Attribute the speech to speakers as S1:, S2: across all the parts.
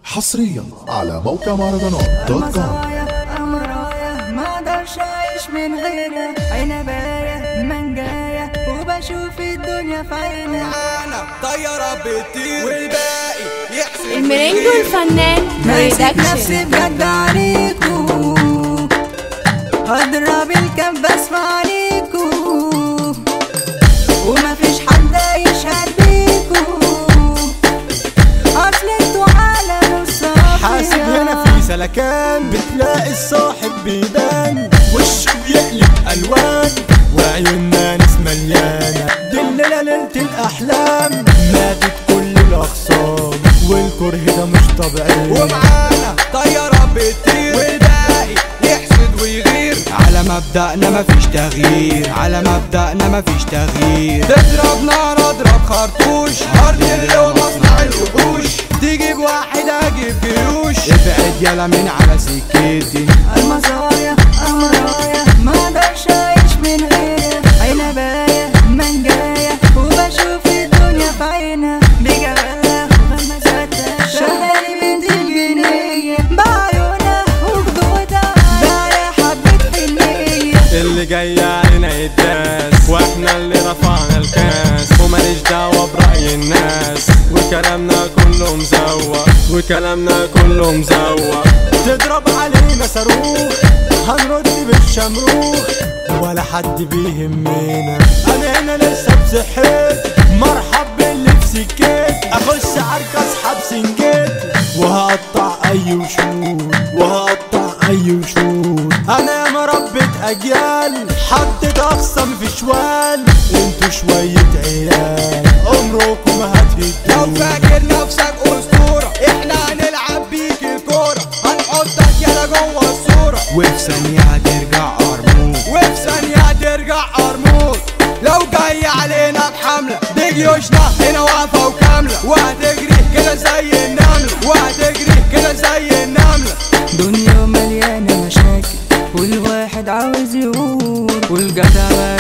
S1: حصريا على موقع مهرجانات دوت كوم
S2: مصايا أمرايا ما اقدرش اعيش من غيرها عنباية منجاية وبشوف الدنيا في عينها
S3: انا طيارة بتطير والباقي يحسب
S4: المرنجو الفنان
S2: ماسك نفسي
S4: برودكشن
S2: بجد عليكو هضرب الكباس في عليكو ومفيش حد يشهد بيكو اصل انتوا عالم الصافية
S5: حاسب هنا في سلكان بتلاقي الصاحب بيبان وشه بيقلب الوان وعيوننا ناس مليانه دي الليله ليله الاحلام ماتت كل الاخصام والكره ده مش طبيعي
S3: ومعانا طيارة بتطير والباقي يحسد ويغير على مبدأنا مفيش تغيير على مبدأنا مفيش تغيير تضرب نار اضرب خرطوش ارض اللي ومصنع الوحوش تجيب واحد اجيب جيوش ابعد يلا من على سكتي
S2: المصايا أمرايا ما اقدرش اعيش من غيرها عنباية منجاية وبشوف الدنيا في عينها بجمالها وغمزاتها شغالي من دي الجنيه بعيونها وخدودها بعلى حبة حنية
S5: اللي جاي علينا يداس واحنا اللي رفعنا الكاس وماليش دعوة برأي الناس وكلامنا كله مزوق وكلامنا كله مزوق تضرب علينا صاروخ هنرد بالشمروخ ولا حد بيهمنا انا هنا لسه بصحيت مرحب باللي في سكيت اخش عركة اسحب سنجيت وهقطع اي وشوش وهقطع اي وشوش انا يا مربة اجيال حطيت اقسم في شوال انتوا شوية عيال عمركم
S3: لو
S5: هتهدوا
S3: فاكر نفسك اسطورة احنا هنلعب بيك الكورة هنحطك يلا جوه الصورة وفي ثانية هترجع قرموط وفي ثانية هترجع قرموط لو جاي علينا بحملة دي جيوشنا هنا واقفة وكاملة وهتجري كده زي النملة وهتجري كده زي النملة
S2: دنيا مليانة مشاكل كل واحد عاوز يقول والجدع بقى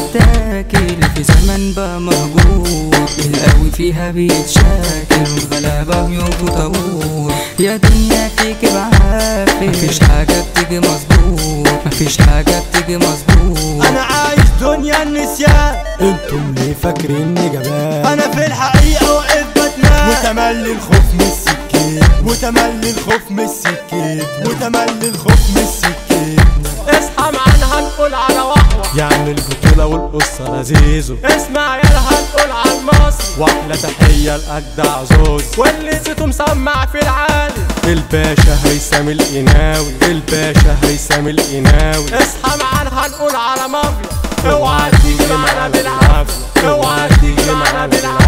S2: بيتاكل في زمن بقى مهجور القوي فيها بيتشاكل والغلابة بيوجوا طابور يا دنيا فيك بعافية مفيش حاجة بتيجي مظبوط مفيش حاجة بتيجي مظبوط
S5: انا عايش دنيا النسيان انتم ليه فاكريني جبان انا في الحقيقة واقف بتنام وتملي الخوف من السكين وتملي الخوف من السكين وتملي الخوف من السكين اصحى معانا هنقول على وحوة يعني البطولة والقصة لذيذو اسمع يلا هنقول على المصري واحلى تحية لأجدع زوز واللي صوته مسمع في العالي الباشا هيثم القناوي الباشا هيثم القناوي اصحى معانا هنقول على مافيا اوعى تيجي معانا بالعافية اوعى تيجي معانا بالعافية